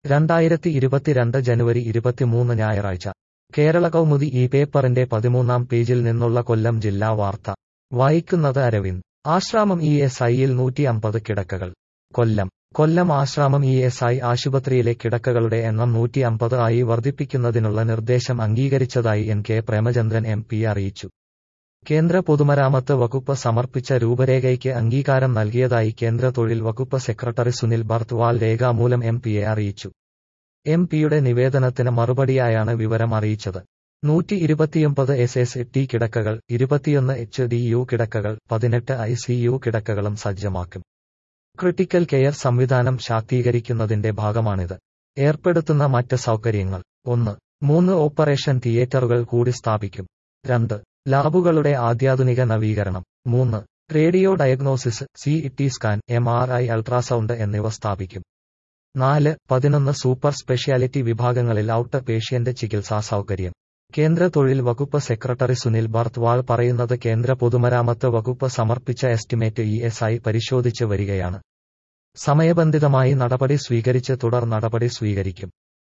രണ്ടായിരത്തി ഇരുപത്തിരണ്ട് ജനുവരി ഇരുപത്തിമൂന്ന് ഞായറാഴ്ച കേരള കൗമുദി ഈ പേപ്പറിന്റെ പതിമൂന്നാം പേജിൽ നിന്നുള്ള കൊല്ലം ജില്ലാ വാർത്ത വായിക്കുന്നത് അരവിന്ദ് ആശ്രാമം ഇ എസ് ഐയിൽ നൂറ്റി അമ്പത് കിടക്കകൾ Kollam Kollam Asramam E S I ആശുപത്രിയിലെ കിടക്കകളുടെ എണ്ണം നൂറ്റി അമ്പത് ആയി വർദ്ധിപ്പിക്കുന്നതിനുള്ള നിർദ്ദേശം അംഗീകരിച്ചതായി N K Premachandran M P അറിയിച്ചു കേന്ദ്ര പൊതുമരാമത്ത് വകുപ്പ് സമർപ്പിച്ച രൂപരേഖയ്ക്ക് അംഗീകാരം നൽകിയതായി കേന്ദ്ര തൊഴിൽ വകുപ്പ് സെക്രട്ടറി സുനിൽ ബർത്വാൾ രേഖാമൂലം എം പിയെ അറിയിച്ചു എം പിയുടെ നിവേദനത്തിന് മറുപടിയായാണ് വിവരം അറിയിച്ചത് നൂറ്റി ഇരുപത്തിയൊമ്പത് എസ് എസ് ടി കിടക്കകൾ ഇരുപത്തിയൊന്ന് എച്ച് ഡി യു കിടക്കകൾ പതിനെട്ട് ഐ സി യു കിടക്കകളും സജ്ജമാക്കും ക്രിട്ടിക്കൽ കെയർ സംവിധാനം ശാക്തീകരിക്കുന്നതിന്റെ ഭാഗമാണിത് ഏർപ്പെടുത്തുന്ന മറ്റ് സൗകര്യങ്ങൾ ഒന്ന് മൂന്ന് ഓപ്പറേഷൻ തിയേറ്ററുകൾ കൂടി സ്ഥാപിക്കും രണ്ട് ലാബുകളുടെ ആധ്യാധുനിക നവീകരണം മൂന്ന് radio diagnosis C T scan M R I ultrasound എന്നിവ സ്ഥാപിക്കും നാല് പതിനൊന്ന് സൂപ്പർ സ്പെഷ്യാലിറ്റി വിഭാഗങ്ങളിൽ ഔട്ട് പേഷ്യന്റ് ചികിത്സാ സൗകര്യം കേന്ദ്ര തൊഴിൽ വകുപ്പ് സെക്രട്ടറി സുനിൽ ബർത്വാൾ പറയുന്നത് കേന്ദ്ര പൊതുമരാമത്ത് വകുപ്പ് സമർപ്പിച്ച എസ്റ്റിമേറ്റ് ഇ എസ് ഐ പരിശോധിച്ച് വരികയാണ് സമയബന്ധിതമായി നടപടി സ്വീകരിച്ച് തുടർ നടപടി സ്വീകരിക്കും